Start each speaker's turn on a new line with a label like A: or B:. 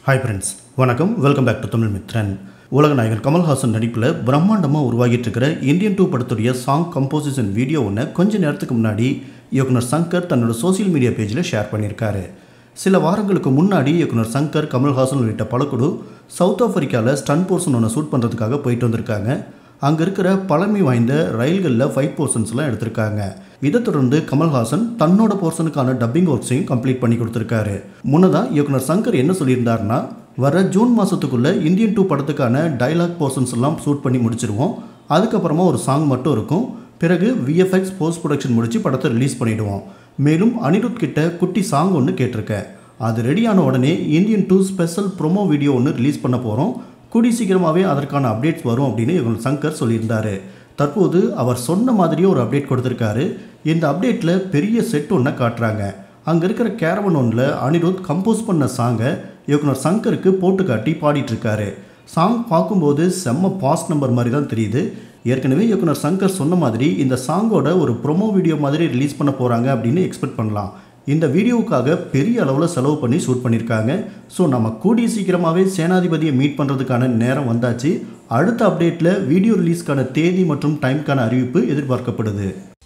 A: hi friends வணக்கம் welcome back to Tamil Mithran உலக நாயகன் கமல்ஹாசன் நடிப்பில் பிரம்மாண்டமாக உருவாகிட்டு இருக்கிற இந்தியன் டூ படத்துடைய சாங் கம்போசிஷன் வீடியோ ஒன்று கொஞ்ச நேரத்துக்கு முன்னாடி இயக்குனர் சங்கர் தன்னோட சோஷியல் மீடியா பேஜில் ஷேர் பண்ணியிருக்காரு சில வாரங்களுக்கு முன்னாடி இயக்குனர் சங்கர் கமல்ஹாசன் உள்ளிட்ட பலக்குழு சவுத் ஆப்பிரிக்காவில் ஸ்டன் போர்ஷன் ஒன்று ஷூட் பண்ணுறதுக்காக போயிட்டு வந்திருக்காங்க அங்கே இருக்கிற பழமை வாய்ந்த ரயில்களில் ஃபைட் போர்ஷன்ஸ்லாம் எடுத்திருக்காங்க இதை தொடர்ந்து கமல்ஹாசன் தன்னோட போர்ஷனுக்கான டப்பிங் ஒர்க்ஸையும் கம்ப்ளீட் பண்ணி கொடுத்துருக்காரு முன்னதாக இயக்குனர் சங்கர் என்ன சொல்லியிருந்தாருன்னா வர ஜூன் மாதத்துக்குள்ளே இந்தியன் டூ படத்துக்கான டைலாக் போர்ஷன்ஸ் எல்லாம் ஷூட் பண்ணி முடிச்சிருவோம் அதுக்கப்புறமா ஒரு சாங் மட்டும் இருக்கும் பிறகு விஎஃப்எக்ஸ் போஸ்ட் ப்ரொடக்ஷன் முடித்து படத்தை ரிலீஸ் பண்ணிவிடுவோம் மேலும் அனிருத் கிட்ட குட்டி சாங் ஒன்று கேட்டிருக்கேன் அது ரெடியான உடனே Indian two special promo video ஒன்று ரிலீஸ் பண்ண போகிறோம் கூடி சீக்கிரமாகவே அதற்கான அப்டேட்ஸ் வரும் அப்படின்னு இவங்க சங்கர் சொல்லியிருந்தாரு தற்போது அவர் சொன்ன மாதிரியே ஒரு அப்டேட் கொடுத்துருக்காரு இந்த அப்டேட்டில் பெரிய செட் ஒன்றை காட்டுறாங்க அங்கே இருக்கிற கேரவன் ஒன்றில் அனிருத் கம்போஸ் பண்ண சாங்கை இயக்குனர் சங்கருக்கு போட்டு காட்டி பாடிட்டு இருக்காரு சாங் பார்க்கும்போது செம்ம பாஸ் நம்பர் மாதிரி தான் தெரியுது ஏற்கனவே இயக்குனர் சங்கர் சொன்ன மாதிரி இந்த சாங்கோட ஒரு ப்ரொமோ வீடியோ மாதிரி ரிலீஸ் பண்ண போகிறாங்க அப்படின்னு எக்ஸ்பெக்ட் பண்ணலாம் இந்த வீடியோவுக்காக பெரிய அளவில் செலவு பண்ணி ஷூட் பண்ணியிருக்காங்க ஸோ நம்ம கூடிய சீக்கிரமாகவே சேனாதிபதியை மீட் பண்ணுறதுக்கான நேரம் வந்தாச்சு அடுத்த அப்டேட்டில் வீடியோ ரிலீஸ்க்கான தேதி மற்றும் டைம்க்கான அறிவிப்பு எதிர்பார்க்கப்படுது